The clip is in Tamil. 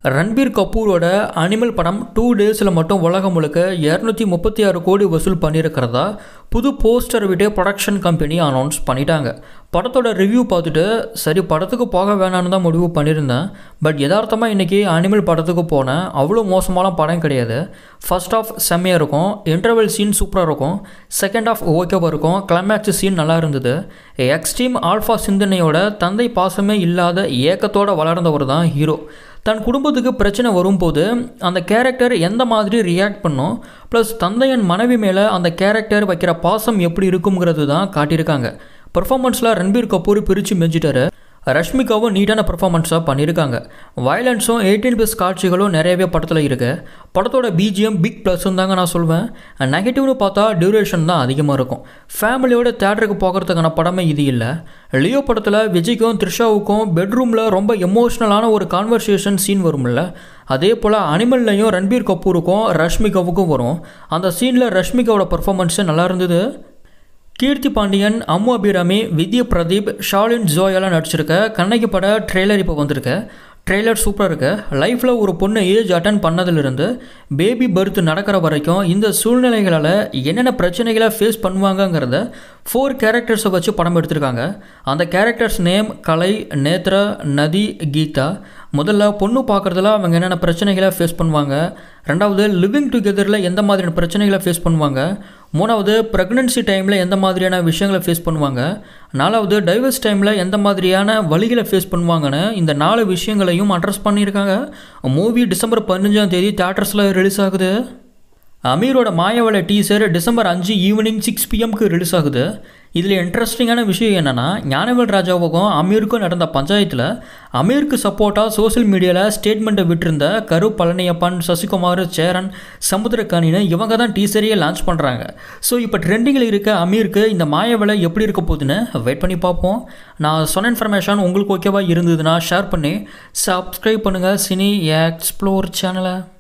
ரன்பீர் கபூரோட அனிமல் படம் டூ டேஸில் மட்டும் உலகம் முழுக்க இரநூத்தி முப்பத்தி ஆறு கோடி வசூல் பண்ணியிருக்கிறதா புது போஸ்டர் விட்டு ப்ரொடக்ஷன் கம்பெனி அனௌன்ஸ் பண்ணிட்டாங்க படத்தோட ரிவ்யூ பார்த்துட்டு சரி படத்துக்கு போக வேணான்னு தான் முடிவு பண்ணியிருந்தேன் பட் யதார்த்தமாக இன்றைக்கி அனிமல் படத்துக்கு போனேன் அவ்வளோ மோசமான படம் கிடையாது ஃபர்ஸ்ட் ஆஃப் செம்மையாக இருக்கும் இன்டர்வல் சீன் சூப்பராக இருக்கும் செகண்ட் ஆஃப் ஓகேவாக இருக்கும் கிளைமேக்ஸ் சீன் நல்லா இருந்தது எக்ஸ்ட்ரீம் ஆல்ஃபா சிந்தனையோட தந்தை பாசமே இல்லாத ஏக்கத்தோட வளர்ந்தவர் தான் ஹீரோ தன் குடும்பத்துக்கு பிரச்சனை வரும்போது அந்த கேரக்டர் எந்த மாதிரி ரியாக்ட் பண்ணும் ப்ளஸ் தந்தையன் மனைவி மேலே அந்த கேரக்டர் வைக்கிற பாசம் எப்படி இருக்குங்கிறது தான் காட்டியிருக்காங்க பர்ஃபார்மன்ஸில் ரன்பீர் கபூர் பிரித்து மெஞ்சிட்டாரு ரஷ்மிகாவும் நீட்டான பர்ஃபார்மன்ஸாக பண்ணியிருக்காங்க வயலன்ஸும் எயிட்டீன் ப்ளஸ் காட்சிகளும் நிறையவே படத்தில் இருக்கு படத்தோட பிஜிஎம் பிக் ப்ளஸ்ன்னு தாங்க நான் சொல்வேன் நெகட்டிவ்னு பார்த்தா டியூரேஷன் தான் அதிகமாக இருக்கும் ஃபேமிலியோட தேட்டருக்கு போகிறதுக்கான படமே இது இல்லை லியோ படத்தில் விஜய்க்கும் த்ரிஷாவுக்கும் பெட்ரூமில் ரொம்ப எமோஷ்னலான ஒரு கான்வர்சேஷன் சீன் வரும்ல அதே போல் அனிமல்லையும் ரன்பீர் கபூருக்கும் ரஷ்மிகாவுக்கும் வரும் அந்த சீனில் ரஷ்மிகாவோட பர்ஃபார்மன்ஸு நல்லா இருந்தது கீர்த்தி பாண்டியன் அம்மு அபிராமி வித்யா பிரதீப் ஷாலின் ஜோயெல்லாம் நடிச்சிருக்க கண்ணகி பட ட்ரெய்லர் இப்போ வந்திருக்கு ட்ரெய்லர் சூப்பராக இருக்கு லைஃப்பில் ஒரு பொண்ணு ஏஜ் அட்டன் பண்ணதிலிருந்து பேபி பர்த் நடக்கிற வரைக்கும் இந்த சூழ்நிலைகளால் என்னென்ன பிரச்சனைகளை ஃபேஸ் பண்ணுவாங்கங்கிறத ஃபோர் கேரக்டர்ஸை வச்சு படம் எடுத்திருக்காங்க அந்த கேரக்டர்ஸ் நேம் கலை நேத்ரா நதி கீதா முதல்ல பொண்ணு பார்க்குறதுல அவங்க என்னென்ன பிரச்சனைகளை ஃபேஸ் பண்ணுவாங்க ரெண்டாவது லிவிங் டுகெதரில் எந்த மாதிரியான பிரச்சனைகளை ஃபேஸ் பண்ணுவாங்க மூணாவது ப்ரெக்னன்சி டைமில் எந்த மாதிரியான விஷயங்களை ஃபேஸ் பண்ணுவாங்க நாலாவது டைவர்ஸ் டைமில் எந்த மாதிரியான வழிகளை ஃபேஸ் பண்ணுவாங்கன்னு இந்த நாலு விஷயங்களையும் அட்ரஸ் பண்ணியிருக்காங்க மூவி டிசம்பர் பதினஞ்சாம் தேதி தேட்டர்ஸில் ரிலீஸ் ஆகுது அமீரோட மாயவளை டீசர் டிசம்பர் அஞ்சு ஈவினிங் சிக்ஸ் பிஎம்க்கு ரிலீஸ் ஆகுது இதில் இன்ட்ரெஸ்டிங்கான விஷயம் என்னென்னா ஞானவேல் ராஜாவுக்கும் அமீருக்கும் நடந்த பஞ்சாயத்தில் அமீருக்கு சப்போர்ட்டாக சோசியல் மீடியாவில் ஸ்டேட்மெண்ட்டை விட்டிருந்த கரு பழனியப்பன் சசிகுமார் சேரன் சமுத்திரக்காணின்னு இவங்க தான் டீசரையே லான்ச் பண்ணுறாங்க ஸோ இப்போ ட்ரெண்டிங்கில் இருக்க அமீருக்கு இந்த மாயவலை எப்படி இருக்க போகுதுன்னு வெயிட் பண்ணி பார்ப்போம் நான் சொன்ன இன்ஃபர்மேஷன் உங்களுக்கு ஓகேவா இருந்ததுன்னா ஷேர் பண்ணி சப்ஸ்கிரைப் பண்ணுங்கள் சினி எக்ஸ்ப்ளோர் சேனலை